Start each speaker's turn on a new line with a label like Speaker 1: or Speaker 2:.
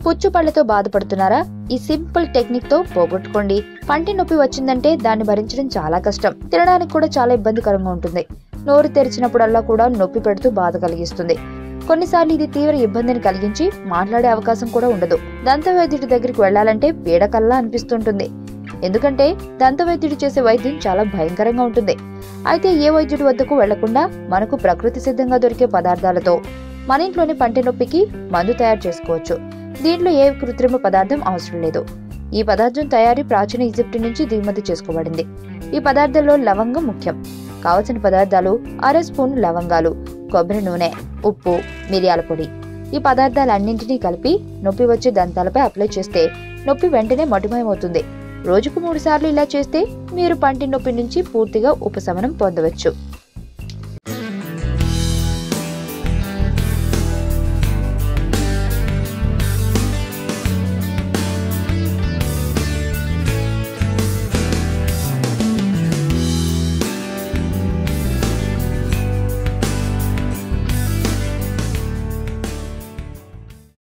Speaker 1: పుచ్చు పళ్లతో బాధపడుతున్నారా ఈ సింపుల్ టెక్నిక్ తో పోగొట్టుకోండి పంటి నొప్పి వచ్చిందంటే దాన్ని భరించడం చాలా కష్టం తినడానికి కూడా చాలా ఇబ్బందికరంగా ఉంటుంది నోరు తెరిచినప్పుడల్లా కూడా నొప్పి పెడుతూ బాధ కలిగిస్తుంది కొన్నిసార్లు ఇది తీవ్ర ఇబ్బందిని కలిగించి మాట్లాడే అవకాశం కూడా ఉండదు దంతవైద్యుడి దగ్గరికి వెళ్లాలంటే పీడకల్లా అనిపిస్తుంటుంది ఎందుకంటే దంతవైద్యుడు చేసే వైద్యం చాలా భయంకరంగా ఉంటుంది అయితే ఏ వైద్యుడి వద్దకు వెళ్లకుండా మనకు ప్రకృతి సిద్ధంగా దొరికే పదార్థాలతో మన ఇంట్లోని పంటి నొప్పికి మందు తయారు చేసుకోవచ్చు దీంట్లో ఏ కృత్రిమ పదార్థం అవసరం లేదు ఈ పదార్థం తయారీ ప్రాచీన ఈజిప్ట్ నుంచి దిగుమతి చేసుకోబడింది ఈ పదార్థంలో లవంగం ముఖ్యం కావలసిన పదార్థాలు అర స్పూన్ లవంగాలు కొబ్బరి నూనె ఉప్పు మిరియాల పొడి ఈ పదార్థాలన్నింటినీ కలిపి నొప్పి వచ్చే దంతాలపై అప్లై చేస్తే నొప్పి వెంటనే మటుమయమవుతుంది రోజుకు మూడు సార్లు ఇలా చేస్తే మీరు పంటి నొప్పి నుంచి పూర్తిగా ఉపశమనం పొందవచ్చు